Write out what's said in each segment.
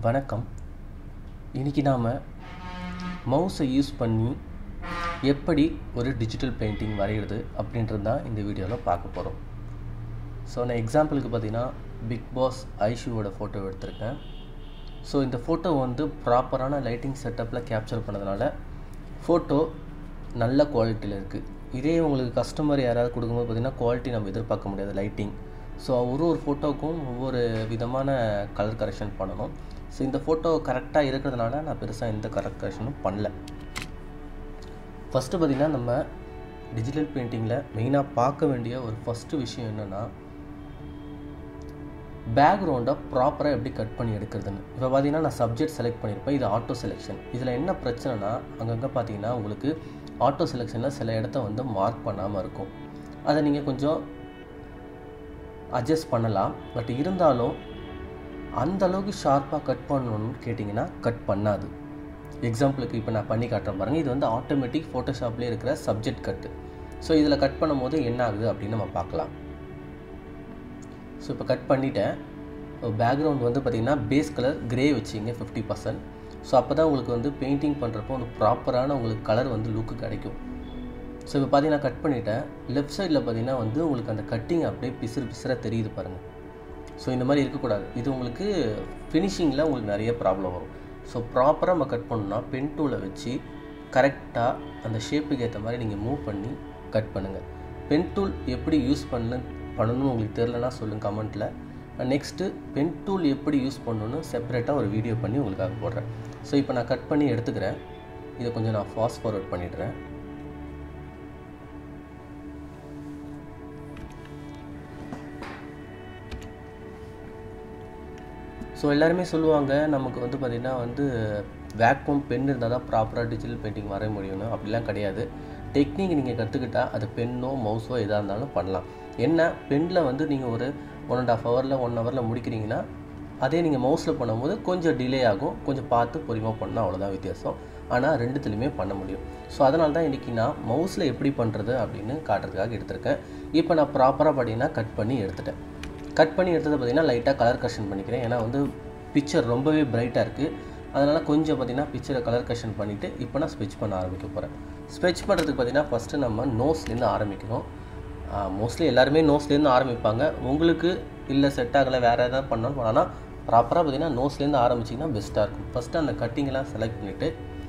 வணக்கம் இன்றைக்கி நாம் மவுஸை யூஸ் பண்ணி எப்படி ஒரு டிஜிட்டல் பெயிண்டிங் வரைகிறது அப்படின்றது தான் இந்த வீடியோவில் பார்க்க போகிறோம் ஸோ நான் எக்ஸாம்பிளுக்கு பார்த்தீங்கன்னா பிக் பாஸ் ஐஷுவோட ஃபோட்டோ எடுத்திருக்கேன் ஸோ இந்த ஃபோட்டோ வந்து ப்ராப்பரான லைட்டிங் செட்டப்பில் கேப்சர் பண்ணதுனால ஃபோட்டோ நல்ல குவாலிட்டியில் இருக்குது இதே உங்களுக்கு கஸ்டமர் யாராவது கொடுக்கும்போது பார்த்திங்கன்னா குவாலிட்டி நம்ம எதிர்பார்க்க முடியாது லைட்டிங் ஸோ ஒரு ஒரு ஃபோட்டோவுக்கும் ஒவ்வொரு விதமான கலர் கரெக்ஷன் பண்ணணும் ஸோ இந்த ஃபோட்டோ கரெக்டாக இருக்கிறதுனால நான் பெருசாக எந்த கலர் கரெக்ஷனும் பண்ணல ஃபஸ்ட்டு பார்த்திங்கன்னா நம்ம டிஜிட்டல் பெயிண்டிங்கில் மெயினாக பார்க்க வேண்டிய ஒரு ஃபஸ்ட்டு விஷயம் என்னென்னா பேக்ரவுண்டை ப்ராப்பராக எப்படி கட் பண்ணி எடுக்கிறதுன்னு இப்போ பார்த்தீங்கன்னா நான் சப்ஜெக்ட் செலக்ட் பண்ணியிருப்பேன் இது ஆட்டோ செலெக்ஷன் இதில் என்ன பிரச்சனைனா அங்கங்கே பார்த்தீங்கன்னா உங்களுக்கு ஆட்டோ செலெக்ஷனில் சில இடத்த வந்து மார்க் பண்ணாமல் இருக்கும் அதை நீங்கள் கொஞ்சம் அட்ஜஸ்ட் பண்ணலாம் பட் இருந்தாலும் அந்த அளவுக்கு ஷார்ப்பாக கட் பண்ணணும்னு கேட்டிங்கன்னா கட் பண்ணாது எக்ஸாம்பிளுக்கு இப்போ நான் பண்ணி காட்டுறேன் பாருங்கள் இது வந்து ஆட்டோமேட்டிக் ஃபோட்டோஷாப்லேயே இருக்கிற சப்ஜெக்ட் கட்டு ஸோ இதில் கட் பண்ணும்போது என்ன ஆகுது அப்படின்னு நம்ம பார்க்கலாம் ஸோ இப்போ கட் பண்ணிட்டேன் பேக்ரவுண்ட் வந்து பார்த்திங்கன்னா பேஸ் கலர் கிரே வச்சிங்க ஃபிஃப்டி பர்சன்ட் ஸோ அப்போ தான் உங்களுக்கு வந்து பெயிண்டிங் பண்ணுறப்போ வந்து ப்ராப்பரான உங்களுக்கு கலர் வந்து லுக்கு கிடைக்கும் ஸோ இப்போ பார்த்தீங்கன்னா கட் பண்ணிவிட்டேன் லெஃப்ட் சைடில் பார்த்தீங்கன்னா வந்து உங்களுக்கு அந்த கட்டிங் அப்படியே பிசுறு பிசுறாக தெரியுது பாருங்கள் ஸோ இந்த மாதிரி இருக்கக்கூடாது இது உங்களுக்கு ஃபினிஷிங்கில் உங்களுக்கு நிறைய ப்ராப்ளம் வரும் ஸோ ப்ராப்பராக நம்ம கட் பண்ணணும்னா பென் டூலை வச்சு கரெக்டாக அந்த ஷேப்புக்கு ஏற்ற மாதிரி நீங்கள் மூவ் பண்ணி கட் பண்ணுங்கள் பென் டூல் எப்படி யூஸ் பண்ண பண்ணணும்னு உங்களுக்கு தெரிலனா சொல்லுங்கள் கமெண்ட்டில் நெக்ஸ்ட்டு பென் டூல் எப்படி யூஸ் பண்ணணும்னு செப்பரேட்டாக ஒரு வீடியோ பண்ணி உங்களுக்காக போடுறேன் ஸோ இப்போ நான் கட் பண்ணி எடுத்துக்கிறேன் இதை கொஞ்சம் நான் ஃபாஸ்ட் ஃபார்வர்ட் பண்ணிடுறேன் ஸோ எல்லாருமே சொல்லுவாங்க நமக்கு வந்து பார்த்திங்கன்னா வந்து வேக்யூம் பென் இருந்தால் தான் ப்ராப்பராக டிஜிட்டல் பெயிண்டிங் வரைய முடியும்னு அப்படிலாம் கிடையாது டெக்னிக் நீங்கள் கற்றுக்கிட்டால் அது பென்னோ மவுஸோ எதாக இருந்தாலும் பண்ணலாம் என்ன பெனில் வந்து நீங்கள் ஒரு ஒன் அண்ட் ஆஃப் ஹவரில் ஒன் ஹவரில் முடிக்கிறீங்கன்னா அதே நீங்கள் மவுஸில் பண்ணும்போது கொஞ்சம் டிலே ஆகும் கொஞ்சம் பார்த்து பொறுமையாக பண்ணால் அவ்வளோதான் வித்தியாசம் ஆனால் ரெண்டுத்துலையுமே பண்ண முடியும் ஸோ அதனால தான் இன்றைக்கி நான் மவுஸில் எப்படி பண்ணுறது அப்படின்னு காட்டுறதுக்காக எடுத்திருக்கேன் இப்போ நான் ப்ராப்பராக பார்த்தீங்கன்னா கட் பண்ணி எடுத்துட்டேன் கட் பண்ணி எடுத்தது பார்த்திங்கன்னா லைட்டாக கலர் கரெக்ஷன் பண்ணிக்கிறேன் ஏன்னா வந்து பிக்சர் ரொம்பவே பிரைட்டாக இருக்குது அதனால் கொஞ்சம் பார்த்திங்கன்னா பிக்சரை கலர் கரெக்ஷன் பண்ணிவிட்டு இப்போ நான் ஸ்பெச் பண்ண ஆரம்பிக்க போகிறேன் ஸ்பெச் பண்ணுறதுக்கு பார்த்திங்கன்னா ஃபஸ்ட்டு நம்ம நோஸ்லேருந்து ஆரம்பிக்கணும் மோஸ்ட்லி எல்லாருமே நோஸ்லேருந்து ஆரம்பிப்பாங்க உங்களுக்கு இல்லை செட் ஆகலை வேறு எதாவது பண்ணாலும் பண்ணலாம் ப்ராப்பராக பார்த்திங்கன்னா நோஸ்லேருந்து ஆரம்பிச்சிங்கன்னா பெஸ்ட்டாக இருக்கும் ஃபஸ்ட்டு அந்த கட்டிங்கெல்லாம் செலக்ட் பண்ணிவிட்டு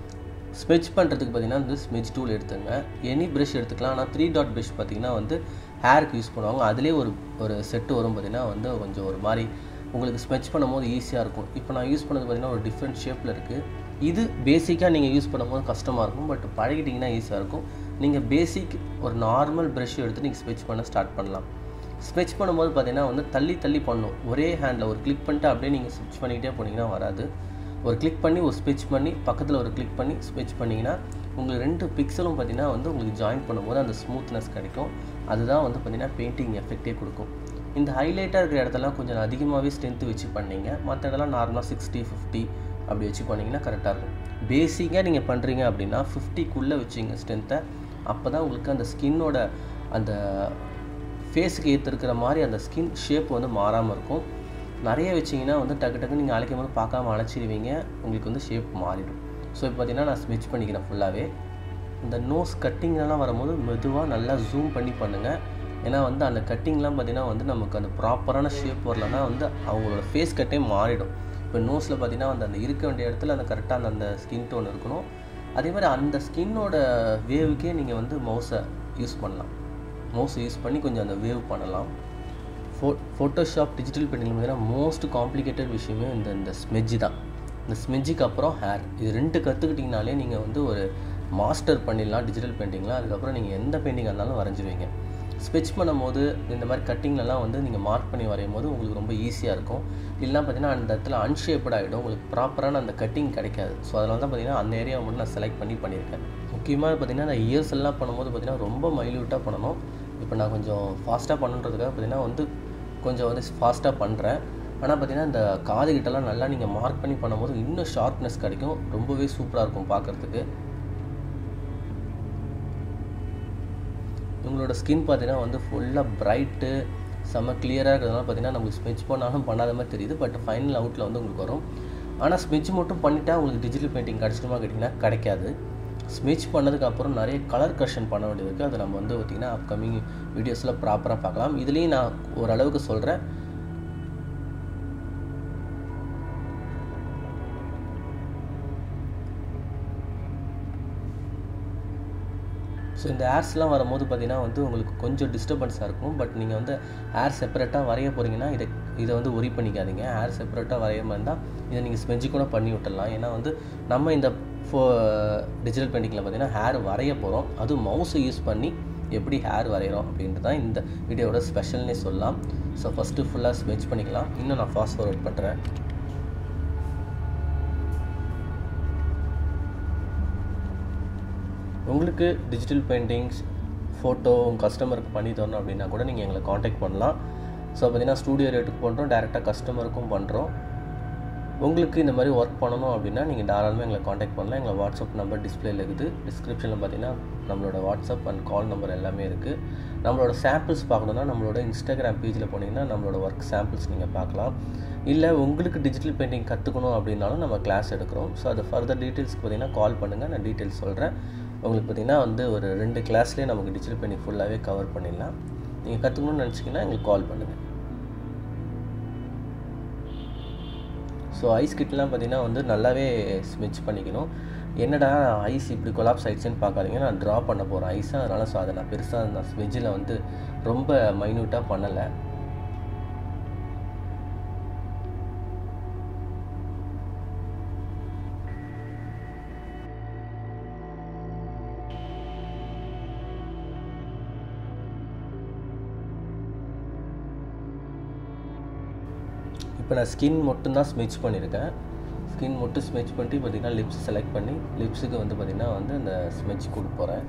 ஸ்மெச் பண்ணுறதுக்கு பார்த்திங்கன்னா வந்து ஸ்மெச் டூல் எடுத்துங்க எனி ப்ரஷ் எடுத்துக்கலாம் ஆனால் த்ரீ டாட் ப்ரஷ் பார்த்திங்கன்னா வந்து ஹேருக்கு யூஸ் பண்ணுவாங்க அதிலே ஒரு ஒரு செட்டு வரும் பார்த்திங்கன்னா வந்து கொஞ்சம் ஒரு மாதிரி உங்களுக்கு ஸ்மெச் பண்ணும்போது ஈஸியாக இருக்கும் இப்போ நான் யூஸ் பண்ணது பார்த்திங்கன்னா ஒரு டிஃப்ரெண்ட் ஷேப்பில் இருக்குது இது பேசிக்காக நீங்கள் யூஸ் பண்ணும்போது கஷ்டமாக இருக்கும் பட் பழகிட்டிங்கன்னா ஈஸியாக இருக்கும் நீங்கள் பேசிக் ஒரு நார்மல் ப்ரஷ் எடுத்து நீங்கள் ஸ்மெச் பண்ண ஸ்டார்ட் பண்ணலாம் ஸ்மெச் பண்ணும்போது பார்த்திங்கன்னா வந்து தள்ளி தள்ளி பண்ணணும் ஒரே ஹேண்டில் ஒரு கிளிக் பண்ணிட்டு அப்படியே நீங்கள் ஸ்விட்ச் பண்ணிக்கிட்டே போனீங்கன்னா வராது ஒரு கிளிக் பண்ணி ஒரு ஸ்பெச் பண்ணி பக்கத்தில் ஒரு கிளிக் பண்ணி ஸ்பெச் பண்ணிங்கன்னா உங்களுக்கு ரெண்டு பிக்சலும் பார்த்திங்கன்னா வந்து உங்களுக்கு ஜாயின் பண்ணும்போது அந்த ஸ்மூத்னஸ் கிடைக்கும் அதுதான் வந்து பார்த்திங்கன்னா பெயிண்டிங் எஃபெக்டே கொடுக்கும் இந்த ஹைலைட்டாக இருக்கிற இடத்தெல்லாம் கொஞ்சம் அதிகமாகவே ஸ்ட்ரென்த்து வச்சு பண்ணிங்க மற்ற இடம்லாம் நார்மலாக சிக்ஸ்டி ஃபிஃப்டி அப்படி வச்சு பண்ணிங்கன்னா கரெக்டாக இருக்கும் பேசிக்காக நீங்கள் பண்ணுறீங்க அப்படின்னா ஃபிஃப்டிக்குள்ளே வச்சிங்க ஸ்ட்ரென்த்தை அப்போ தான் உங்களுக்கு அந்த ஸ்கின்னோட அந்த ஃபேஸுக்கு ஏற்றிருக்கிற மாதிரி அந்த ஸ்கின் ஷேப் வந்து மாறாமல் இருக்கும் நிறைய வச்சிங்கன்னா வந்து டக்கு டக்கு நீங்கள் அழைக்கும் போது பார்க்காம அழைச்சிடுவீங்க உங்களுக்கு வந்து ஷேப் மாறிடும் ஸோ இப்போ பார்த்தீங்கன்னா நான் ஸ்மிச் பண்ணிக்கிறேன் ஃபுல்லாகவே இந்த நோஸ் கட்டிங்லாம் வரும்போது மெதுவாக நல்லா ஜூம் பண்ணி பண்ணுங்கள் ஏன்னா வந்து அந்த கட்டிங்லாம் பார்த்திங்கன்னா வந்து நமக்கு அந்த ப்ராப்பரான ஷேப் வரலன்னா வந்து அவங்களோட ஃபேஸ் கட்டே மாறிடும் இப்போ நோஸில் பார்த்திங்கன்னா வந்து அந்த இருக்க வேண்டிய இடத்துல அந்த கரெக்டாக அந்த அந்த ஸ்கின் டோன் இருக்கணும் அதே மாதிரி அந்த ஸ்கின்னோட வேவுக்கே நீங்கள் வந்து மவுஸை யூஸ் பண்ணலாம் மவுஸை யூஸ் பண்ணி கொஞ்சம் அந்த வேவ் பண்ணலாம் ஃபோ ஃபோட்டோஷாப் டிஜிட்டல் பெயிண்டிங் பார்த்தீங்கன்னா மோஸ்ட் காம்ப்ளிகேட்டட் விஷயமே இந்த இந்த ஸ்மெஜ்ஜு தான் இந்த ஸ்மெஜ்ஜுக்கு அப்புறம் ஹேர் இது ரெண்டு கற்றுக்கிட்டிங்கனாலே நீங்கள் வந்து ஒரு மாஸ்டர் பண்ணிடலாம் டிஜிட்டல் பெயிண்டிங்லாம் அதுக்கப்புறம் நீங்கள் எந்த பெயிண்டிங் இருந்தாலும் வரைஞ்சிருவீங்க ஸ்பெச் பண்ணும்போது இந்த மாதிரி கட்டிங்லலாம் வந்து நீங்கள் மார்க் பண்ணி வரையும் போது உங்களுக்கு ரொம்ப ஈஸியாக இருக்கும் இல்லைனா பார்த்தீங்கன்னா அந்த இடத்துல அன்ஷேப்ட் ஆகிடும் உங்களுக்கு ப்ராப்பரான அந்த கட்டிங் கிடைக்காது ஸோ அதனால தான் பார்த்தீங்கன்னா அந்த ஏரியாவை மட்டும் நான் செலக்ட் பண்ணி பண்ணியிருக்கேன் முக்கியமாக பார்த்தீங்கன்னா அந்த இயர்ஸ் எல்லாம் பண்ணும்போது பார்த்தீங்கன்னா ரொம்ப மைல்யூட்டாக பண்ணணும் இப்போ நான் கொஞ்சம் ஃபாஸ்ட்டாக பண்ணுன்றதுக்காக பார்த்தீங்கன்னா வந்து கொஞ்சம் வந்து ஃபாஸ்ட்டாக பண்ணுறேன் ஆனால் பார்த்தீங்கன்னா இந்த காது கிட்டலாம் நல்லா நீங்கள் மார்க் பண்ணி பண்ணும்போது இன்னும் ஷார்ப்னஸ் கிடைக்கும் ரொம்பவே சூப்பராக இருக்கும் பார்க்குறதுக்கு இவங்களோட ஸ்கின் பார்த்தீங்கன்னா வந்து ஃபுல்லாக பிரைட்டு செம்ம கிளியராக இருக்கிறதுனால பார்த்தீங்கன்னா நமக்கு ஸ்மெச் பண்ணாலும் பண்ணாத மாதிரி தெரியுது பட் ஃபைனல் அவுட்டில் வந்து உங்களுக்கு வரும் ஆனால் ஸ்மெட்ச் மட்டும் பண்ணிட்டா உங்களுக்கு டிஜிட்டல் பெயிண்டிங் கிடச்சிடுமா கேட்டிங்கன்னா கிடைக்காது ஸ்மெட்ச் பண்ணதுக்கப்புறம் நிறைய கலர் கரெக்ஷன் பண்ண வேண்டியது இருக்குது அதை நம்ம வந்து பார்த்திங்கன்னா அப்கமிங் வீடியோஸில் ப்ராப்பராக பார்க்கலாம் இதுலேயும் நான் ஓரளவுக்கு சொல்கிறேன் ஸோ இந்த ஹேர்ஸ்லாம் வரும்போது பார்த்திங்கன்னா வந்து உங்களுக்கு கொஞ்சம் டிஸ்டர்பன்ஸாக இருக்கும் பட் நீங்கள் வந்து ஹேர் செப்பரேட்டாக வரைய போகிறீங்கன்னா இதை இதை வந்து ஒரி பண்ணிக்காதீங்க ஹேர் செப்பரேட்டாக வரைய மாதிரி இருந்தால் இதை நீங்கள் ஸ்மெஞ்சு கூட பண்ணி விட்டுடலாம் ஏன்னா வந்து நம்ம இந்த ஃபோ டிஜிட்டல் பெயிண்டிங்கில் பார்த்திங்கன்னா ஹேர் வரைய போகிறோம் அதுவும் மவுஸை யூஸ் பண்ணி எப்படி ஹேர் வரைகிறோம் அப்படின்ட்டு தான் இந்த வீடியோவோட ஸ்பெஷல்னே சொல்லலாம் ஸோ ஃபஸ்ட்டு ஃபுல்லாக ஸ்மெச் பண்ணிக்கலாம் இன்னும் நான் ஃபாஸ்ட் ஃபார்வர்ட் பண்ணுறேன் உங்களுக்கு டிஜிட்டல் பெயிண்டிங்ஸ் ஃபோட்டோ உங்கள் கஸ்டமருக்கு பண்ணி தரணும் அப்படின்னா கூட நீங்கள் எங்களை காண்டாக்ட் பண்ணலாம் ஸோ பார்த்தீங்கன்னா ஸ்டூடியோ ரேட்டுக்கு பண்ணுறோம் டேரெக்டாக கஸ்டமருக்கும் பண்ணுறோம் உங்களுக்கு இந்த மாதிரி ஒர்க் பண்ணணும் அப்படின்னா நீங்கள் தாராளமாக எங்களை காண்டாக்ட் பண்ணலாம் எங்களை வாட்ஸ்அப் நம்பர் டிஸ்பிளேல இருக்குது டிஸ்கிரிப்ஷனில் பார்த்தீங்கன்னா நம்மளோட வாட்ஸ்அப் அண்ட் கால் நம்பர் எல்லாமே இருக்குது நம்மளோட சாம்பிள்ஸ் பார்க்கணுன்னா நம்மளோட இன்ஸ்டாகிராம் பேஜில் போனீங்கன்னா நம்மளோட ஒர்க் சாம்பிள்ஸ் நீங்கள் பார்க்கலாம் இல்லை உங்களுக்கு டிஜிட்டல் பெயிண்டிங் கற்றுக்கணும் அப்படின்னாலும் நம்ம கிளாஸ் எடுக்கிறோம் ஸோ அது ஃபர்தர் டீட்டெயில்ஸ்க்கு பார்த்தீங்கன்னா கால் பண்ணுங்கள் நான் டீட்டெயில்ஸ் சொல்கிறேன் உங்களுக்கு பார்த்திங்கன்னா வந்து ஒரு ரெண்டு கிளாஸ்லேயே நமக்கு டிஜிட்டல் பெயிண்டிங் ஃபுல்லாகவே கவர் பண்ணிடலாம் நீங்கள் கற்றுக்கணும்னு நினச்சிங்கன்னா எங்களுக்கு கால் பண்ணுங்கள் ஸோ ஐஸ் கிட்லாம் பார்த்திங்கன்னா வந்து நல்லாவே ஸ்மெச் பண்ணிக்கணும் என்னடா ஐஸ் இப்படி கொலாப்ஸ் ஆயிடுச்சுன்னு பார்க்காதீங்க நான் ட்ரா பண்ண போகிறேன் ஐஸாக அதனால் ஸோ அதை நான் பெருசாக நான் ஸ்மெஜில் வந்து ரொம்ப மைன்யூட்டாக பண்ணலை இப்போ நான் ஸ்கின் மட்டும்தான் ஸ்மெச் பண்ணியிருக்கேன் ஸ்கின் மட்டும் ஸ்மெச் பண்ணிட்டு பார்த்திங்கன்னா லிப்ஸ் செலக்ட் பண்ணி லிப்ஸுக்கு வந்து பார்த்திங்கன்னா வந்து அந்த ஸ்மெச் கொடுக்க போகிறேன்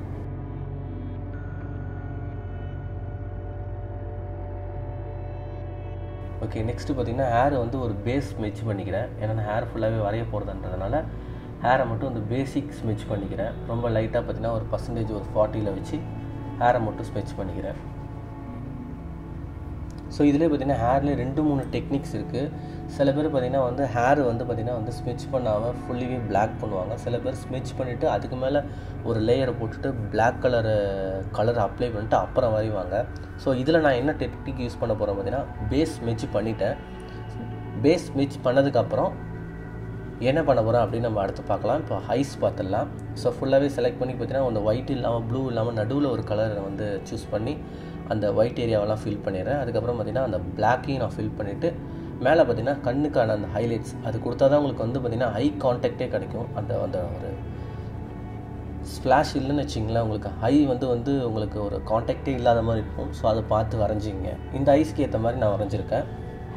ஓகே நெக்ஸ்ட்டு பார்த்திங்கன்னா ஹேர் வந்து ஒரு பேஸ் ஸ்மெச் பண்ணிக்கிறேன் ஏன்னா நான் ஹேர் ஃபுல்லாகவே வரைய போகிறதுன்றதுனால ஹேரை மட்டும் வந்து பேசிக் ஸ்மெச் பண்ணிக்கிறேன் ரொம்ப லைட்டாக பார்த்திங்கன்னா ஒரு பர்சன்டேஜ் ஒரு ஃபார்ட்டியில் வச்சு ஹேரை மட்டும் ஸ்மெச் பண்ணிக்கிறேன் ஸோ இதிலே பார்த்திங்கன்னா ஹேர்லேயே ரெண்டு மூணு டெக்னிக்ஸ் இருக்குது சில பேர் பார்த்திங்கன்னா வந்து ஹேர் வந்து பார்த்திங்கன்னா வந்து ஸ்மெச் பண்ணாமல் ஃபுல்லிவே பிளாக் பண்ணுவாங்க சில பேர் ஸ்மெச் பண்ணிவிட்டு அதுக்கு மேலே ஒரு லேயரை போட்டுட்டு பிளாக் கலரு கலர் அப்ளை பண்ணிட்டு அப்புறம் வரைவாங்க ஸோ இதில் நான் என்ன டெக்னிக் யூஸ் பண்ண போகிறேன் பார்த்திங்கன்னா பேஸ் ஸ்மெச் பண்ணிட்டேன் பேஸ் ஸ்மெச் பண்ணதுக்கப்புறம் என்ன பண்ண போகிறோம் அப்படின்னு நம்ம அடுத்து பார்க்கலாம் இப்போ ஹைஸ் பார்த்துடலாம் ஸோ ஃபுல்லாகவே செலக்ட் பண்ணி பார்த்தீங்கன்னா அந்த ஒயிட் இல்லாமல் ப்ளூ இல்லாமல் நடுவில் ஒரு கலரை வந்து சூஸ் பண்ணி அந்த ஒயிட் ஏரியாவெல்லாம் ஃபில் பண்ணிடுறேன் அதுக்கப்புறம் பார்த்திங்கன்னா அந்த பிளாக்கையும் நான் ஃபில் பண்ணிவிட்டு மேலே பார்த்திங்கன்னா கண்ணுக்கான அந்த ஹைலைட்ஸ் அது கொடுத்தா தான் உங்களுக்கு வந்து பார்த்திங்கன்னா ஐ கான்டாக்டே கிடைக்கும் அந்த அந்த ஒரு ஸ்ப்ளாஷ் இல்லைன்னு வச்சிங்களேன் உங்களுக்கு ஹை வந்து வந்து உங்களுக்கு ஒரு கான்டாக்டே இல்லாத மாதிரி இருக்கும் ஸோ அதை பார்த்து வரைஞ்சிங்க இந்த ஐஸ்க்கு ஏற்ற மாதிரி நான் வரைஞ்சிருக்கேன்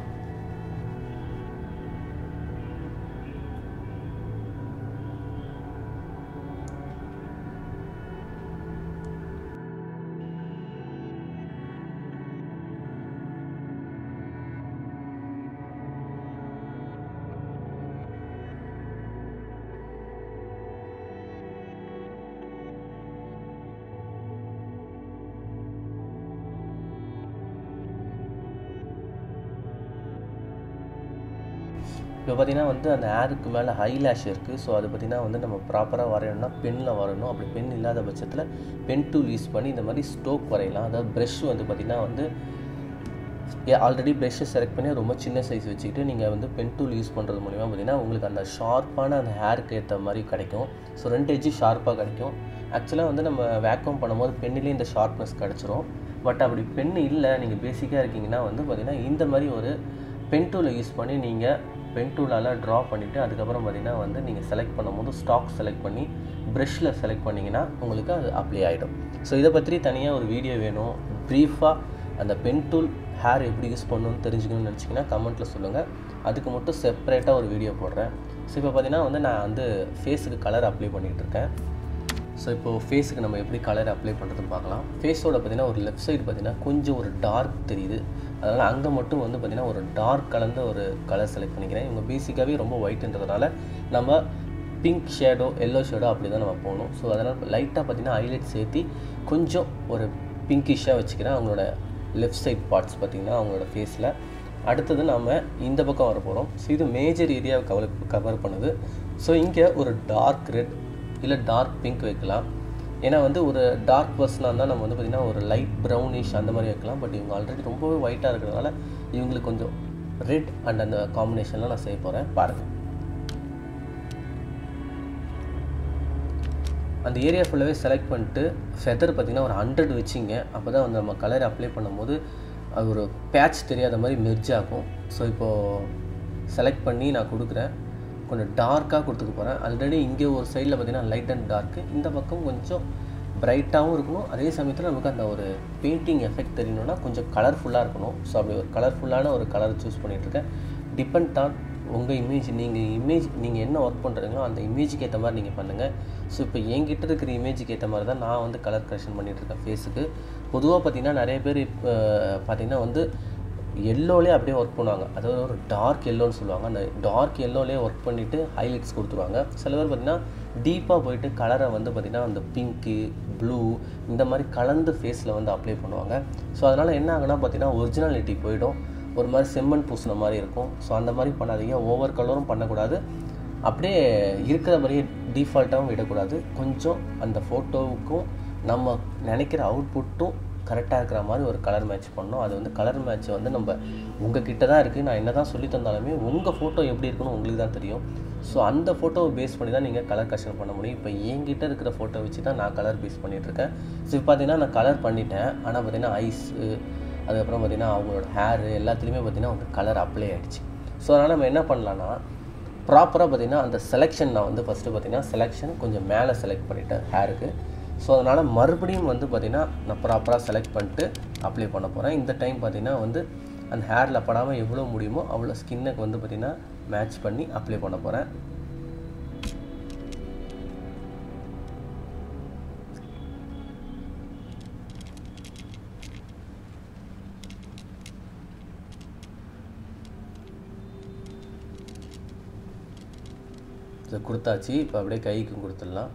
இப்போ பார்த்தீங்கன்னா வந்து அந்த ஹேருக்கு மேலே ஹை லேஷ் இருக்குது ஸோ அது பார்த்திங்கன்னா வந்து நம்ம ப்ராப்பராக வரையணும்னா பெண்ணில் வரணும் அப்படி பென் இல்லாத பட்சத்தில் பென் டூல் யூஸ் பண்ணி இந்த மாதிரி ஸ்டோக் வரையலாம் அதாவது ப்ரெஷ் வந்து பார்த்திங்கன்னா வந்து ஆல்ரெடி ப்ரெஷ்ஷை செலக்ட் பண்ணி ரொம்ப சின்ன சைஸ் வச்சுக்கிட்டு நீங்கள் வந்து பென் டூல் யூஸ் பண்ணுறது மூலிமா பார்த்திங்கன்னா உங்களுக்கு அந்த ஷார்ப்பான அந்த ஹேருக்கு ஏற்ற மாதிரி கிடைக்கும் ஸோ ரெண்டு எஜ்ஜு ஷார்ப்பாக கிடைக்கும் ஆக்சுவலாக வந்து நம்ம வேக்கம் பண்ணும்போது பெண்ணிலே இந்த ஷார்ப்னஸ் கிடச்சிரும் பட் அப்படி பென் இல்லை நீங்கள் பேசிக்காக இருக்கீங்கன்னா வந்து பார்த்திங்கன்னா இந்த மாதிரி ஒரு பென் டூலை யூஸ் பண்ணி நீங்கள் பென் டூலால் ட்ரா பண்ணிவிட்டு அதுக்கப்புறம் பார்த்திங்கன்னா வந்து நீங்கள் செலக்ட் பண்ணும்போது ஸ்டாக் செலக்ட் பண்ணி ப்ரெஷ்ஷில் செலக்ட் பண்ணிங்கன்னா உங்களுக்கு அது அப்ளை ஆகிடும் ஸோ இதை பற்றி தனியாக ஒரு வீடியோ வேணும் ப்ரீஃபாக அந்த பென் டூல் ஹேர் எப்படி யூஸ் பண்ணணும்னு தெரிஞ்சுக்கணும்னு நினச்சிங்கன்னா கமெண்ட்டில் சொல்லுங்கள் அதுக்கு மட்டும் செப்பரேட்டாக ஒரு வீடியோ போடுறேன் ஸோ இப்போ பார்த்திங்கன்னா வந்து நான் வந்து ஃபேஸுக்கு கலர் அப்ளை பண்ணிகிட்டு இருக்கேன் ஸோ இப்போது ஃபேஸுக்கு நம்ம எப்படி கலர் அப்ளை பண்ணுறதுன்னு பார்க்கலாம் ஃபேஸோட பார்த்திங்கன்னா ஒரு லெஃப்ட் சைடு பார்த்திங்கன்னா கொஞ்சம் ஒரு டார்க் தெரியுது அதனால் அங்கே மட்டும் வந்து பார்த்திங்கன்னா ஒரு டார்க் கலந்த ஒரு கலர் செலக்ட் பண்ணிக்கிறேன் இவங்க பேசிக்காகவே ரொம்ப ஒயிட்ன்றதுனால நம்ம பிங்க் ஷேடோ எல்லோ ஷேடோ அப்படி தான் நம்ம போகணும் ஸோ அதனால் லைட்டாக பார்த்திங்கன்னா ஹைலைட் சேர்த்தி கொஞ்சம் ஒரு பிங்கிஷாக வச்சுக்கிறேன் அவங்களோட லெஃப்ட் சைட் பார்ட்ஸ் பார்த்திங்கன்னா அவங்களோட ஃபேஸில் அடுத்தது நாம் இந்த பக்கம் வர போகிறோம் ஸோ இது மேஜர் ஏரியாவை கவர் கவர் பண்ணுது ஸோ இங்கே ஒரு டார்க் ரெட் இல்லை டார்க் பிங்க் வைக்கலாம் ஏன்னா வந்து ஒரு டார்க் பர்சனாக இருந்தால் நம்ம வந்து பார்த்திங்கன்னா ஒரு லைட் ப்ரௌனிஷ் அந்த மாதிரி வைக்கலாம் பட் இவங்க ஆல்ரெடி ரொம்பவே ஒயிட்டாக இருக்கிறதுனால இவங்களுக்கு கொஞ்சம் ரெட் அண்ட் அந்த காம்பினேஷன்லாம் நான் செய்ய போகிறேன் பாருங்கள் அந்த ஏரியா ஃபுல்லாகவே செலக்ட் பண்ணிட்டு ஃபெதர் பார்த்திங்கன்னா ஒரு ஹண்ட்ரட் வச்சிங்க அப்போ தான் வந்து நம்ம கலர் அப்ளை பண்ணும்போது அது ஒரு பேட்ச் தெரியாத மாதிரி மெர்ஜ் ஆகும் ஸோ இப்போது செலக்ட் பண்ணி நான் கொடுக்குறேன் கொஞ்சம் டார்க்காக கொடுத்துக்க போகிறேன் ஆல்ரெடி இங்கே ஒரு சைடில் பார்த்திங்கன்னா லைட் அண்ட் டார்க்கு இந்த பக்கம் கொஞ்சம் பிரைட்டாகவும் இருக்கணும் அதே சமயத்தில் நமக்கு அந்த ஒரு பெயிண்டிங் எஃபெக்ட் தெரியணும்னா கொஞ்சம் கலர்ஃபுல்லாக இருக்கணும் ஸோ அப்படி ஒரு கலர்ஃபுல்லான ஒரு கலர் சூஸ் பண்ணிகிட்ருக்கேன் டிபெண்ட் ஆன் உங்கள் இமேஜ் நீங்கள் இமேஜ் நீங்கள் என்ன ஒர்க் பண்ணுறீங்களோ அந்த இமேஜுக்கு ஏற்ற மாதிரி நீங்கள் பண்ணுங்கள் ஸோ இப்போ என்கிட்ட இருக்கிற இமேஜுக்கு ஏற்ற மாதிரி தான் நான் வந்து கலர் கரெக்ஷன் பண்ணிகிட்ருக்கேன் ஃபேஸுக்கு பொதுவாக பார்த்திங்கன்னா நிறைய பேர் இப்போ பார்த்திங்கன்னா வந்து எல்லோலே அப்படியே ஒர்க் பண்ணுவாங்க அதாவது ஒரு டார்க் எல்லோன்னு சொல்லுவாங்க அந்த டார்க் எல்லோலே ஒர்க் பண்ணிவிட்டு ஹைலைட்ஸ் கொடுத்துருவாங்க சில பேர் பார்த்திங்கன்னா டீப்பாக போயிட்டு கலரை வந்து பார்த்திங்கன்னா அந்த பிங்க்கு ப்ளூ இந்த மாதிரி கலந்து ஃபேஸில் வந்து அப்ளை பண்ணுவாங்க ஸோ அதனால் என்ன ஆகுனா பார்த்திங்கன்னா ஒரிஜினாலிட்டி போயிடும் ஒரு மாதிரி செம்மண் பூசின மாதிரி இருக்கும் ஸோ அந்த மாதிரி பண்ணாதீங்க ஓவர் கலரும் பண்ணக்கூடாது அப்படியே இருக்கிற மாதிரியே டீஃபால்ட்டாகவும் விடக்கூடாது கொஞ்சம் அந்த ஃபோட்டோவுக்கும் நம்ம நினைக்கிற அவுட்புட்டும் கரெக்டாக இருக்கிற மாதிரி ஒரு கலர் மேட்ச் பண்ணோம் அது வந்து கலர் மேட்ச் வந்து நம்ம உங்கள் கிட்ட தான் இருக்குது நான் என்ன தான் சொல்லி தந்தாலுமே உங்கள் ஃபோட்டோ எப்படி இருக்குன்னு உங்களுக்கு தான் தெரியும் ஸோ அந்த ஃபோட்டோவை பேஸ் பண்ணி தான் நீங்கள் கலர் கரெக்ஷன் பண்ண முடியும் இப்போ என்கிட்ட இருக்கிற ஃபோட்டோ வச்சு தான் நான் கலர் பேஸ் பண்ணிகிட்ருக்கேன் ஸோ இப்போ பார்த்தீங்கன்னா நான் கலர் பண்ணிட்டேன் ஆனால் பார்த்தீங்கன்னா ஐஸு அதுக்கப்புறம் பார்த்திங்கன்னா அவங்களோட ஹேரு எல்லாத்துலேயுமே பார்த்திங்கன்னா வந்து கலர் அப்ளை ஆகிடுச்சு ஸோ அதனால் நம்ம என்ன பண்ணலான்னா ப்ராப்பராக பார்த்திங்கன்னா அந்த செலெக்ஷன் நான் வந்து ஃபஸ்ட்டு பார்த்திங்கன்னா செலெக்ஷன் கொஞ்சம் மேலே செலக்ட் பண்ணிட்டேன் ஹேருக்கு ஸோ அதனால் மறுபடியும் வந்து பார்த்திங்கன்னா நான் ப்ராப்பராக செலக்ட் பண்ணிட்டு அப்ளை பண்ண போகிறேன் இந்த டைம் பார்த்திங்கன்னா வந்து அந்த ஹேரில் படாமல் எவ்வளோ முடியுமோ அவ்வளோ ஸ்கின்னுக்கு வந்து பார்த்திங்கன்னா மேட்ச் பண்ணி அப்ளை பண்ண போகிறேன் இதை கொடுத்தாச்சு இப்போ அப்படியே கைக்கும் கொடுத்துடலாம்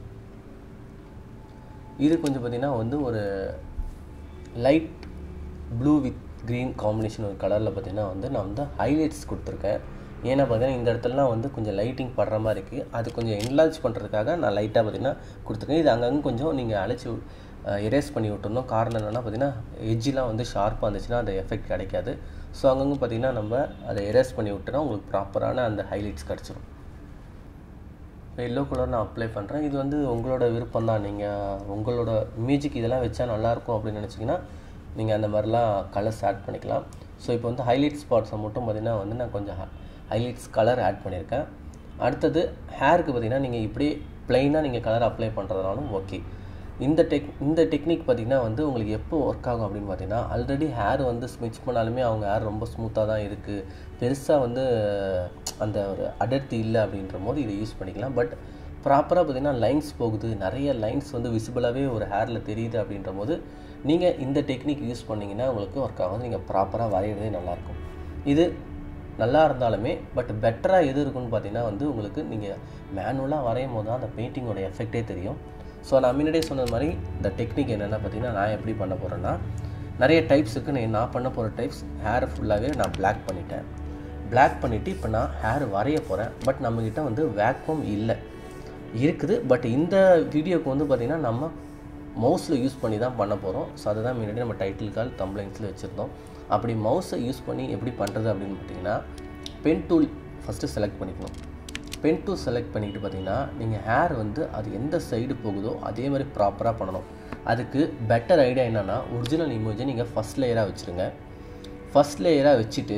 இது கொஞ்சம் பார்த்திங்கன்னா வந்து ஒரு light blue with green combination ஒரு கலரில் பார்த்திங்கன்னா வந்து நான் வந்து ஹைலைட்ஸ் கொடுத்துருக்கேன் ஏன்னா பார்த்தீங்கன்னா இந்த இடத்துலலாம் வந்து கொஞ்சம் லைட்டிங் படுற மாதிரி இருக்குது அது கொஞ்சம் என்லார்ஜ் பண்ணுறதுக்காக நான் லைட்டாக பார்த்திங்கன்னா கொடுத்துருக்கேன் இது அங்கங்கே கொஞ்சம் நீங்கள் அழைச்சி எரேஸ் பண்ணி விட்டுருந்தோம் காரணம் என்னென்னா பார்த்திங்கன்னா எஜ்ஜெலாம் வந்து ஷார்ப்பாக இருந்துச்சுன்னா அந்த எஃபெக்ட் கிடைக்காது ஸோ அங்கங்கே பார்த்திங்கன்னா நம்ம அதை எரேஸ் பண்ணி விட்டோன்னா உங்களுக்கு ப்ராப்பரான அந்த ஹைலைட்ஸ் கிடச்சிரும் இப்போ எல்லோ கலர் நான் அப்ளை பண்ணுறேன் இது வந்து உங்களோட விருப்பம் தான் நீங்கள் உங்களோட மியூசிக் இதெல்லாம் வச்சா நல்லாயிருக்கும் அப்படின்னு நினச்சிங்கன்னா நீங்கள் அந்த மாதிரிலாம் கலர்ஸ் ஆட் பண்ணிக்கலாம் ஸோ இப்போ வந்து ஹைலைட் ஸ்பாட்ஸை மட்டும் பார்த்திங்கன்னா வந்து நான் கொஞ்சம் ஹைலைட்ஸ் கலர் ஆட் பண்ணியிருக்கேன் அடுத்தது ஹேருக்கு பார்த்திங்கன்னா நீங்கள் இப்படி ப்ளைனாக நீங்கள் கலர் அப்ளை பண்ணுறதுனாலும் ஓகே இந்த டெக் இந்த டெக்னிக் பார்த்திங்கன்னா வந்து உங்களுக்கு எப்போ ஒர்க் ஆகும் அப்படின்னு பார்த்தீங்கன்னா ஆல்ரெடி ஹேர் வந்து ஸ்மிச் பண்ணாலுமே அவங்க ஹேர் ரொம்ப ஸ்மூத்தாக தான் இருக்குது பெருசாக வந்து அந்த ஒரு அடர்த்தி இல்லை அப்படின்ற போது இதை யூஸ் பண்ணிக்கலாம் பட் ப்ராப்பராக பார்த்திங்கன்னா லைன்ஸ் போகுது நிறைய லைன்ஸ் வந்து விசிபிளாகவே ஒரு ஹேரில் தெரியுது அப்படின்ற போது நீங்கள் இந்த டெக்னிக் யூஸ் பண்ணிங்கன்னா உங்களுக்கு ஒர்க் ஆகும் நீங்கள் ப்ராப்பராக வரைகிறதே நல்லாயிருக்கும் இது நல்லா இருந்தாலுமே பட் பெட்டராக எது இருக்குன்னு பார்த்தீங்கன்னா வந்து உங்களுக்கு நீங்கள் மேனுவலாக வரையும் போது தான் அந்த பெயிண்டிங்கோட எஃபெக்டே தெரியும் ஸோ நான் முன்னாடியே சொன்ன மாதிரி இந்த டெக்னிக் என்னென்னா பார்த்தீங்கன்னா நான் எப்படி பண்ண போகிறேன்னா நிறைய டைப்ஸுக்கு நான் நான் பண்ண போகிற டைப்ஸ் ஹேர் ஃபுல்லாகவே நான் பிளாக் பண்ணிட்டேன் பிளாக் பண்ணிவிட்டு இப்போ நான் ஹேர் வரைய போகிறேன் பட் நம்மக்கிட்ட வந்து வேக்யூம் இல்லை இருக்குது பட் இந்த வீடியோக்கு வந்து பார்த்திங்கன்னா நம்ம மவுஸில் யூஸ் பண்ணி தான் பண்ண போகிறோம் ஸோ அதை தான் முன்னாடி நம்ம டைட்டில் கால் தம்ப்ளைன்ஸில் வச்சுருந்தோம் அப்படி மவுஸை யூஸ் பண்ணி எப்படி பண்ணுறது அப்படின்னு பார்த்தீங்கன்னா பென் டூல் ஃபஸ்ட்டு செலக்ட் பண்ணிக்கணும் பென் டூ செலக்ட் பண்ணிட்டு பார்த்தீங்கன்னா நீங்கள் ஹேர் வந்து அது எந்த சைடு போகுதோ அதே மாதிரி ப்ராப்பராக பண்ணணும் அதுக்கு பெட்டர் ஐடியா என்னென்னா ஒரிஜினல் இமேஜை நீங்கள் ஃபஸ்ட் லேயராக வச்சுருங்க ஃபஸ்ட் லேயராக வச்சுட்டு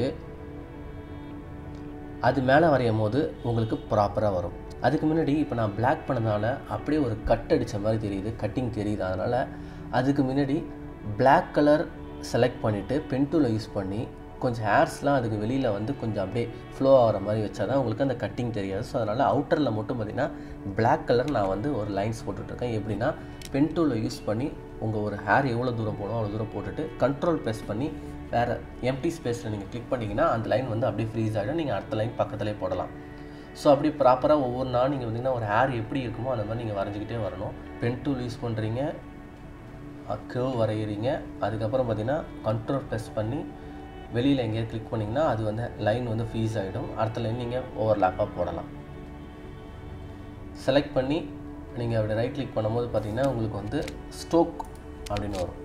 அது மேலே வரையும் போது உங்களுக்கு ப்ராப்பராக வரும் அதுக்கு முன்னாடி இப்போ நான் பிளாக் பண்ணதுனால அப்படியே ஒரு கட் அடித்த மாதிரி தெரியுது கட்டிங் தெரியுது அதனால் அதுக்கு முன்னாடி பிளாக் கலர் செலக்ட் பண்ணிவிட்டு பென் டூலை யூஸ் பண்ணி கொஞ்சம் ஹேர்ஸ்லாம் அதுக்கு வெளியில் வந்து கொஞ்சம் அப்படியே ஃப்ளோ ஆகிற மாதிரி வச்சா தான் உங்களுக்கு அந்த கட்டிங் தெரியாது ஸோ அதனால் அவுட்டரில் மட்டும் பார்த்திங்கன்னா பிளாக் கலர் நான் வந்து ஒரு லைன்ஸ் போட்டுட்ருக்கேன் எப்படின்னா பென் டூலை யூஸ் பண்ணி உங்கள் ஒரு ஹேர் எவ்வளோ தூரம் போகணும் அவ்வளோ தூரம் போட்டுட்டு கண்ட்ரோல் ப்ரெஸ் பண்ணி வேறு எம்டி ஸ்பேஸில் நீங்கள் கிளிக் பண்ணிங்கன்னா அந்த லைன் வந்து அப்படியே ஃப்ரீஸ் ஆகிடும் நீங்கள் அடுத்த லைன் பக்கத்துலேயே போடலாம் ஸோ அப்படி ப்ராப்பராக ஒவ்வொரு நாள் நீங்கள் வந்தீங்கன்னா ஒரு ஹேர் எப்படி இருக்குமோ அந்த மாதிரி நீங்கள் வரைஞ்சிக்கிட்டே வரணும் பென் டூல் யூஸ் பண்ணுறீங்க கேர்வ் வரைகிறீங்க அதுக்கப்புறம் பார்த்தீங்கன்னா கண்ட்ரோல் ப்ரெஸ் பண்ணி வெளியில் எங்கேயாவது கிளிக் பண்ணிங்கன்னா அது வந்து லைன் வந்து ஃப்ரீஸ் ஆகிடும் அடுத்த லைன் நீங்கள் ஓவர்லாப்பாக போடலாம் செலக்ட் பண்ணி நீங்கள் அப்படி ரைட் கிளிக் பண்ணும்போது பார்த்தீங்கன்னா உங்களுக்கு வந்து ஸ்டோக் அப்படின்னு வரும்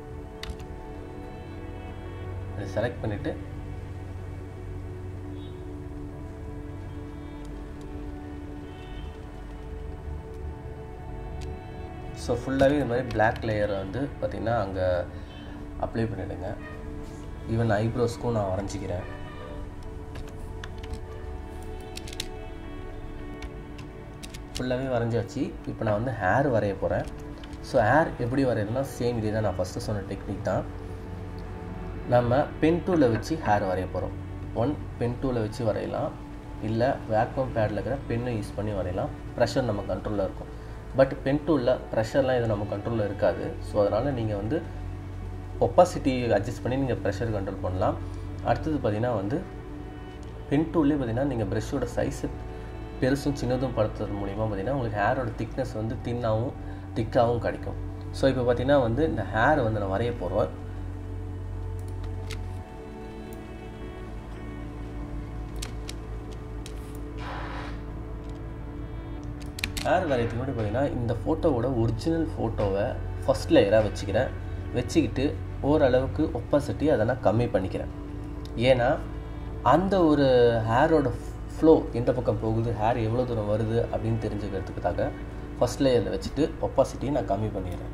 செலக்ட் பண்ணிவிட்டு ஸோ ஃபுல்லாகவே இது மாதிரி பிளாக் லேயரை வந்து பார்த்திங்கன்னா அங்கே அப்ளை பண்ணிவிடுங்க ஈவன் ஐப்ரோஸ்க்கும் நான் வரைஞ்சிக்கிறேன் ஃபுல்லாகவே வரைஞ்சாச்சு இப்போ நான் வந்து ஹேர் வரைய போகிறேன் ஸோ ஹேர் எப்படி வரையணும்னா சேம் இதே தான் நான் ஃபஸ்ட்டு சொன்ன டெக்னிக் தான் நம்ம பென் டூவில் வச்சு ஹேர் வரைய போகிறோம் ஒன் பென் டூவில் வச்சு வரையலாம் இல்லை வேக்யூம் பேடில் இருக்கிற பென்னை யூஸ் பண்ணி வரையலாம் ப்ரெஷர் நம்ம கண்ட்ரோலில் இருக்கும் பட் பென் டூலில் ப்ரெஷர்லாம் இது நம்ம கண்ட்ரோலில் இருக்காது ஸோ அதனால் நீங்கள் வந்து ஒப்பாசிட்டி அட்ஜஸ்ட் பண்ணி நீங்கள் ப்ரெஷர் கண்ட்ரோல் பண்ணலாம் அடுத்தது பார்த்திங்கன்னா வந்து பென் டூல்லே பார்த்திங்கன்னா நீங்கள் ப்ரெஷ்ஷோட சைஸு பெருசும் சின்னதும் படுத்துறது மூலிமா பார்த்திங்கன்னா உங்களுக்கு ஹேரோட திக்னஸ் வந்து தின்னாகவும் திக்காகவும் கிடைக்கும் ஸோ இப்போ பார்த்திங்கன்னா வந்து இந்த ஹேர் வந்து நான் வரைய போகிறோம் ஹேர் வரையத்துக்கு முன்னாடி பார்த்தீங்கன்னா இந்த ஃபோட்டோவோட ஒரிஜினல் ஃபோட்டோவை ஃபஸ்ட் லேயராக வச்சுக்கிறேன் வச்சுக்கிட்டு ஓரளவுக்கு ஒப்பாசிட்டி அதை நான் கம்மி பண்ணிக்கிறேன் ஏன்னா அந்த ஒரு ஹேரோட ஃப்ளோ எந்த பக்கம் போகுது ஹேர் எவ்வளோ தூரம் வருது அப்படின்னு தெரிஞ்சுக்கிறதுக்காக ஃபஸ்ட் லேயரில் வச்சுட்டு ஒப்பாசிட்டியை நான் கம்மி பண்ணிடுறேன்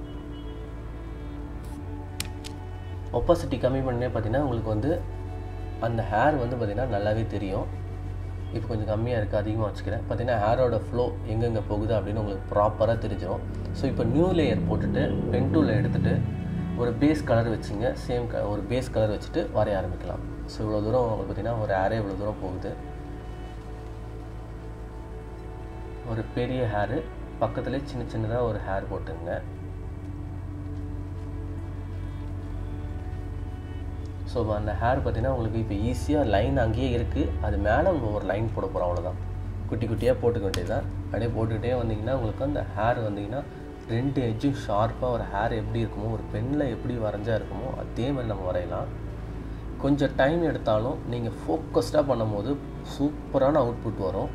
ஒப்பாசிட்டி கம்மி பண்ணே பார்த்தீங்கன்னா உங்களுக்கு வந்து அந்த ஹேர் வந்து பார்த்திங்கன்னா நல்லாவே தெரியும் இப்போ கொஞ்சம் கம்மியாக இருக்குது அதிகமாக வச்சுக்கிறேன் பார்த்தீங்கன்னா ஹேரோட ஃப்ளோ எங்கெங்கே போகுது அப்படின்னு உங்களுக்கு ப்ராப்பராக தெரிஞ்சிடும் ஸோ இப்போ நியூ லேயர் போட்டுட்டு பென் டூவில் எடுத்துகிட்டு ஒரு பேஸ் கலர் வச்சுங்க சேம் க ஒரு பேஸ் கலர் வச்சுட்டு வரைய ஆரம்பிக்கலாம் ஸோ இவ்வளோ தூரம் உங்களுக்கு பார்த்திங்கன்னா ஒரு ஹேரே இவ்வளோ தூரம் போகுது ஒரு பெரிய ஹேரு பக்கத்துலேயே சின்ன சின்னதாக ஒரு ஹேர் போட்டுங்க ஸோ அந்த ஹேர் பார்த்திங்கன்னா உங்களுக்கு இப்போ ஈஸியாக லைன் அங்கேயே இருக்குது அது மேலே நம்ம ஒரு லைன் போட போகிறோம் அவ்வளோதான் குட்டி குட்டியாக போட்டுக்க வேண்டியது தான் அப்படியே போட்டுக்கிட்டே வந்தீங்கன்னா உங்களுக்கு அந்த ஹேர் வந்தீங்கன்னா ரெண்டு எட்ஜும் ஷார்ப்பாக ஒரு ஹேர் எப்படி இருக்குமோ ஒரு பெண்ணில் எப்படி வரைஞ்சா இருக்குமோ அதே மாதிரி நம்ம வரையலாம் கொஞ்சம் டைம் எடுத்தாலும் நீங்கள் ஃபோக்கஸ்டாக பண்ணும்போது சூப்பரான அவுட்புட் வரும்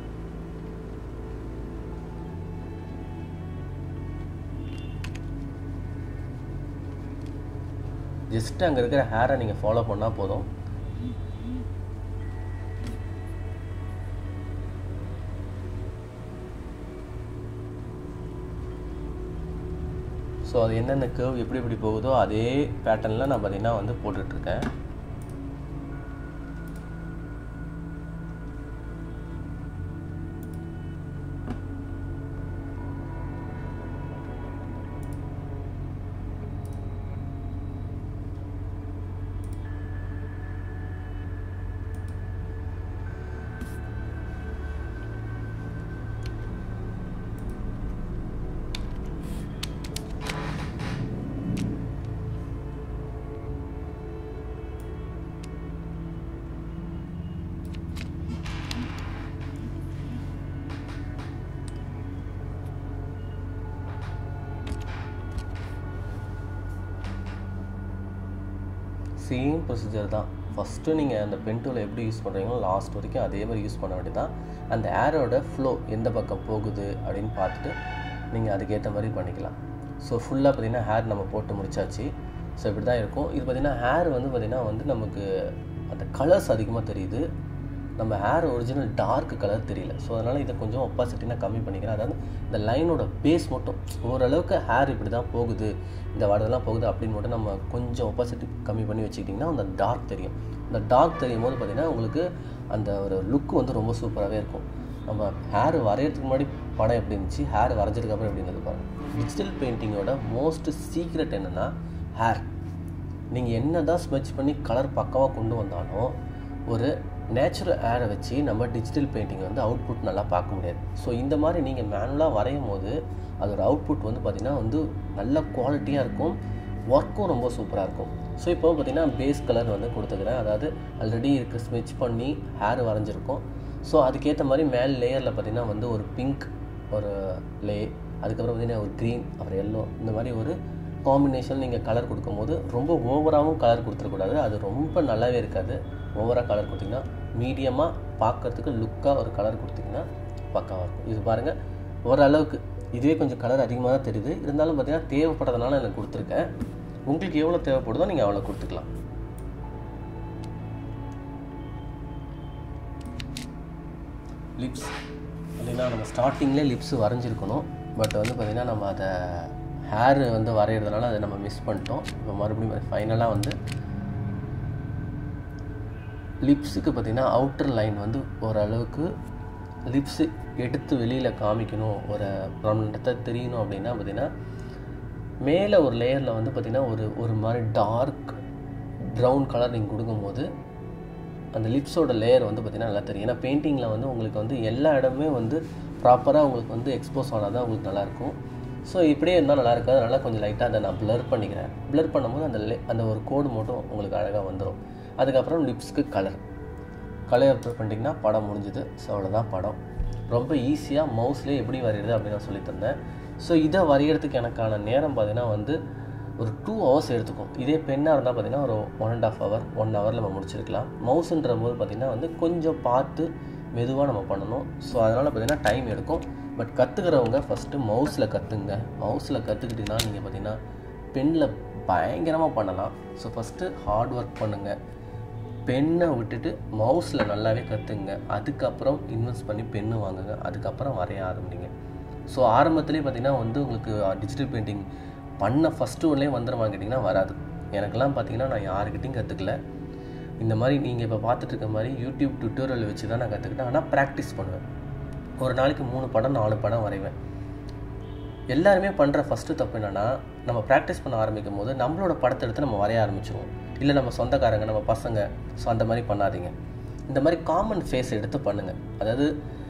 ஜஸ்ட் அங்கே இருக்கிற ஹேரை நீங்கள் ஃபாலோ பண்ணால் போதும் ஸோ அது என்னென்ன கேர்வ் எப்படி எப்படி போகுதோ அதே பேட்டர்னில் நான் பார்த்தீங்கன்னா வந்து போட்டுட்ருக்கேன் சேம் ப்ரொசீஜர் தான் ஃபஸ்ட்டு நீங்கள் அந்த பென் டூலை எப்படி யூஸ் பண்ணுறீங்களோ லாஸ்ட் வரைக்கும் அதே மாதிரி யூஸ் பண்ண வேண்டியதான் அந்த ஏரோட ஃப்ளோ எந்த பக்கம் போகுது அப்படின்னு பார்த்துட்டு நீங்கள் அதுக்கேற்ற மாதிரி பண்ணிக்கலாம் ஸோ ஃபுல்லாக பார்த்தீங்கன்னா ஹேர் நம்ம போட்டு முடிச்சாச்சு ஸோ இப்படி தான் இருக்கும் இது பார்த்திங்கன்னா ஹேர் வந்து பார்த்திங்கன்னா வந்து நமக்கு அந்த கலர்ஸ் அதிகமாக தெரியுது நம்ம ஹேர் ஒரிஜினல் டார்க் கலர் தெரியல ஸோ அதனால் இதை கொஞ்சம் ஒப்பாசிட்டி நான் கம்மி பண்ணிக்கிறேன் அதாவது இந்த லைனோட பேஸ் மட்டும் ஓரளவுக்கு ஹேர் இப்படி தான் போகுது இந்த வடதெல்லாம் போகுது அப்படின்னு மட்டும் நம்ம கொஞ்சம் ஒப்பாசிட்டி கம்மி பண்ணி வச்சுக்கிட்டிங்கன்னா அந்த டார்க் தெரியும் இந்த டார்க் தெரியும் போது பார்த்திங்கன்னா உங்களுக்கு அந்த ஒரு லுக் வந்து ரொம்ப சூப்பராகவே இருக்கும் நம்ம ஹேர் வரைகிறதுக்கு முன்னாடி படம் எப்படி இருந்துச்சு ஹேர் வரைஞ்சதுக்கப்புறம் எப்படி இருந்தது பாருங்கள் டிஜிட்டல் பெயிண்டிங்கோட மோஸ்ட் சீக்ரெட் என்னென்னா ஹேர் நீங்கள் என்ன தான் ஸ்மெச் பண்ணி கலர் பக்கமாக கொண்டு வந்தாலும் ஒரு நேச்சுரல் ஏரை வச்சு நம்ம டிஜிட்டல் பெயிண்டிங் வந்து அவுட்புட் நல்லா பார்க்க முடியாது ஸோ இந்த மாதிரி நீங்கள் மேனுவலாக வரையும் போது அதோட அவுட்புட் வந்து பார்த்திங்கன்னா வந்து நல்ல குவாலிட்டியாக இருக்கும் ஒர்க்கும் ரொம்ப சூப்பராக இருக்கும் ஸோ இப்போ பார்த்திங்கன்னா பேஸ் கலர் வந்து கொடுத்துக்கிறேன் அதாவது ஆல்ரெடி இருக்குது ஸ்மெச் பண்ணி ஹேர் வரைஞ்சிருக்கோம் ஸோ அதுக்கேற்ற மாதிரி மேல் லேயரில் பார்த்திங்கன்னா வந்து ஒரு பிங்க் ஒரு லே அதுக்கப்புறம் பார்த்திங்கன்னா ஒரு க்ரீன் அப்புறம் எல்லோ இந்த மாதிரி ஒரு காம்பினேஷன் நீங்கள் கலர் கொடுக்கும்போது ரொம்ப ஓவராகவும் கலர் கொடுத்துடக்கூடாது அது ரொம்ப நல்லாவே இருக்காது ஓவராக கலர் கொடுத்தீங்கன்னா மீடியமாக பார்க்கறதுக்கு லுக்காக ஒரு கலர் கொடுத்தீங்கன்னா பக்காவாக இருக்கும் இது பாருங்கள் ஓரளவுக்கு இதுவே கொஞ்சம் கலர் அதிகமாக தான் தெரியுது இருந்தாலும் பார்த்தீங்கன்னா தேவைப்படுறதுனால எனக்கு கொடுத்துருக்கேன் உங்களுக்கு எவ்வளோ தேவைப்படுதோ நீங்கள் அவ்வளோ கொடுத்துக்கலாம் லிப்ஸ் இல்லைன்னா நம்ம ஸ்டார்டிங்லேயே லிப்ஸ் வரைஞ்சிருக்கணும் பட் வந்து பார்த்திங்கன்னா நம்ம அதை ஹேர் வந்து வரைகிறதுனால அதை நம்ம மிஸ் பண்ணிட்டோம் இப்போ மறுபடியும் ஃபைனலாக வந்து லிப்ஸுக்கு பார்த்திங்கன்னா அவுட்டர் லைன் வந்து ஓரளவுக்கு லிப்ஸு எடுத்து வெளியில் காமிக்கணும் ஒரு இடத்த தெரியணும் அப்படின்னா பார்த்திங்கன்னா மேலே ஒரு லேயரில் வந்து பார்த்திங்கன்னா ஒரு ஒரு மாதிரி டார்க் ப்ரௌன் கலர் நீங்கள் கொடுக்கும்போது அந்த லிப்ஸோட லேயர் வந்து பார்த்திங்கன்னா நல்லா தெரியும் ஏன்னா பெயிண்டிங்கில் வந்து உங்களுக்கு வந்து எல்லா இடமே வந்து ப்ராப்பராக உங்களுக்கு வந்து எக்ஸ்போஸ் ஆனால் தான் உங்களுக்கு நல்லாயிருக்கும் ஸோ இப்படியே இருந்தால் நல்லா இருக்காது அதனால் கொஞ்சம் லைட்டாக அதை நான் ப்ளர் பண்ணிக்கிறேன் ப்ளர் பண்ணும்போது அந்த லே அந்த ஒரு கோடு மட்டும் உங்களுக்கு அழகாக வந்துடும் அதுக்கப்புறம் லிப்ஸ்க்கு கலர் கலர் அப்ளை பண்ணிட்டீங்கன்னா படம் முடிஞ்சுது ஸோ அவ்வளோதான் படம் ரொம்ப ஈஸியாக மவுஸ்லேயே எப்படி வரைகிறது அப்படின்னு நான் சொல்லி தந்தேன் ஸோ இதை வரைகிறதுக்கு எனக்கான நேரம் பார்த்திங்கன்னா வந்து ஒரு டூ ஹவர்ஸ் எடுத்துக்கும் இதே பெண்ணாக இருந்தால் பார்த்திங்கன்னா ஒரு one and half hour one ஹவரில் நம்ம முடிச்சிருக்கலாம் மவுஸுன்ற போது பார்த்திங்கன்னா வந்து கொஞ்சம் பார்த்து மெதுவாக நம்ம பண்ணணும் ஸோ அதனால் பார்த்திங்கன்னா டைம் எடுக்கும் பட் கற்றுக்கிறவங்க ஃபஸ்ட்டு மவுஸில் கற்றுங்க மவுஸில் கற்றுக்கிட்டிங்கன்னா நீங்கள் பார்த்திங்கன்னா பெண்ணில் பயங்கரமாக பண்ணலாம் ஸோ ஃபஸ்ட்டு ஹார்ட் ஒர்க் பண்ணுங்கள் பெண்ணை விட்டுட்டு மவுஸில் நல்லாவே கற்றுங்க அதுக்கப்புறம் இன்வெஸ்ட் பண்ணி பெண்ணு வாங்குங்க அதுக்கப்புறம் வரைய ஆரம்பிங்க ஸோ ஆரம்பத்துலேயே பார்த்திங்கன்னா வந்து உங்களுக்கு டிஜிட்டல் பெயிண்டிங் பண்ண ஃபஸ்ட்டு ஒன்லேயே வந்துடுமா கேட்டிங்கன்னா வராது எனக்கெல்லாம் பார்த்தீங்கன்னா நான் யாருக்கிட்டையும் கற்றுக்கல இந்த மாதிரி நீங்கள் இப்போ பார்த்துட்டு இருக்க மாதிரி யூடியூப் டுட்டோரியல் வச்சு தான் நான் கற்றுக்கிட்டேன் ஆனால் ப்ராக்டிஸ் பண்ணுவேன் ஒரு நாளைக்கு மூணு படம் நாலு படம் வரைவேன் எல்லாருமே பண்ணுற ஃபஸ்ட்டு தப்பு என்னென்னா நம்ம ப்ராக்டிஸ் பண்ண ஆரம்பிக்கும் போது நம்மளோட படத்தை எடுத்து நம்ம வரைய ஆரம்பிச்சிருவோம் இல்லை நம்ம சொந்தக்காரங்க நம்ம பசங்க ஸோ அந்த மாதிரி பண்ணாதீங்க இந்த மாதிரி காமன் ஃபேஸ் எடுத்து பண்ணுங்கள் அதாவது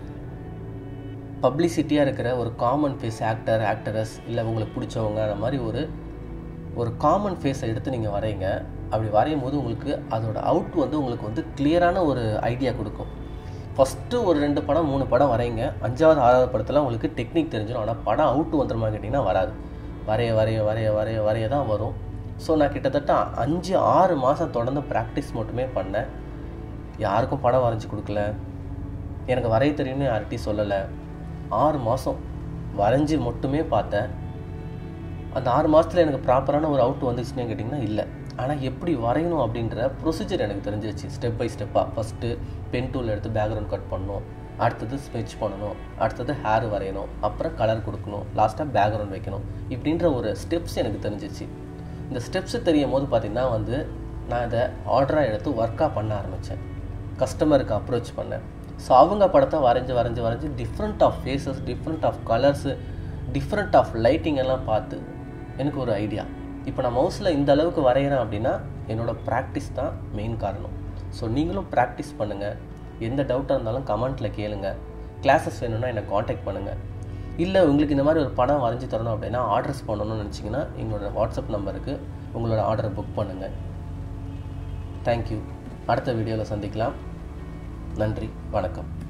பப்ளிசிட்டியாக இருக்கிற ஒரு காமன் ஃபேஸ் ஆக்டர் ஆக்டரஸ் இல்லை உங்களுக்கு பிடிச்சவங்க அந்த மாதிரி ஒரு ஒரு காமன் ஃபேஸை எடுத்து நீங்கள் வரைங்க அப்படி வரையும் போது உங்களுக்கு அதோட அவுட் வந்து உங்களுக்கு வந்து கிளியரான ஒரு ஐடியா கொடுக்கும் ஃபஸ்ட்டு ஒரு ரெண்டு படம் மூணு படம் வரைங்க அஞ்சாவது ஆறாவது படத்தில் உங்களுக்கு டெக்னிக் தெரிஞ்சிடும் ஆனால் படம் அவுட்டு வந்துருமா கேட்டிங்கன்னா வராது வரைய வரைய வரைய வரைய வரைய தான் வரும் ஸோ நான் கிட்டத்தட்ட அஞ்சு ஆறு மாதம் தொடர்ந்து ப்ராக்டிஸ் மட்டுமே பண்ணேன் யாருக்கும் படம் வரைஞ்சி கொடுக்கல எனக்கு வரைய தெரியும்னு யார்கிட்டையும் சொல்லலை ஆறு மாதம் வரைஞ்சி மட்டுமே பார்த்தேன் அந்த ஆறு மாதத்தில் எனக்கு ப்ராப்பரான ஒரு அவுட் வந்துச்சுன்னு கேட்டிங்கன்னா இல்லை ஆனால் எப்படி வரையணும் அப்படின்ற ப்ரொசீஜர் எனக்கு தெரிஞ்சிருச்சு ஸ்டெப் பை ஸ்டெப்பாக ஃபஸ்ட்டு பென் டூல் எடுத்து பேக்ரவுண்ட் கட் பண்ணணும் அடுத்தது ஸ்கெட்ச் பண்ணணும் அடுத்தது ஹேர் வரையணும் அப்புறம் கலர் கொடுக்கணும் லாஸ்ட்டாக பேக்ரவுண்ட் வைக்கணும் இப்படின்ற ஒரு ஸ்டெப்ஸ் எனக்கு தெரிஞ்சிச்சு இந்த ஸ்டெப்ஸ் தெரியும் போது பார்த்திங்கன்னா வந்து நான் இதை ஆர்டராக எடுத்து ஒர்க்காக பண்ண ஆரம்பித்தேன் கஸ்டமருக்கு அப்ரோச் பண்ணேன் ஸோ அவங்க படத்தை வரைஞ்சி வரைஞ்சி வரைஞ்சி different of faces different of colours different of lighting எல்லாம் பார்த்து எனக்கு ஒரு ஐடியா இப்போ நான் மவுஸில் இந்த அளவுக்கு வரைகிறேன் அப்படின்னா என்னோடய ப்ராக்டிஸ் தான் மெயின் காரணம் ஸோ நீங்களும் ப்ராக்டிஸ் பண்ணுங்கள் எந்த டவுட்டாக இருந்தாலும் கமெண்ட்டில் கேளுங்க கிளாஸஸ் வேணும்னா என்னை காண்டாக்ட் பண்ணுங்கள் இல்லை உங்களுக்கு இந்த மாதிரி ஒரு படம் வரைஞ்சி தரணும் அப்படின்னா ஆர்டர்ஸ் பண்ணணும்னு நினச்சிங்கன்னா எங்களோட வாட்ஸ்அப் நம்பருக்கு உங்களோட ஆர்டரை புக் பண்ணுங்கள் தேங்க்யூ அடுத்த வீடியோவில் சந்திக்கலாம் நன்றி வணக்கம்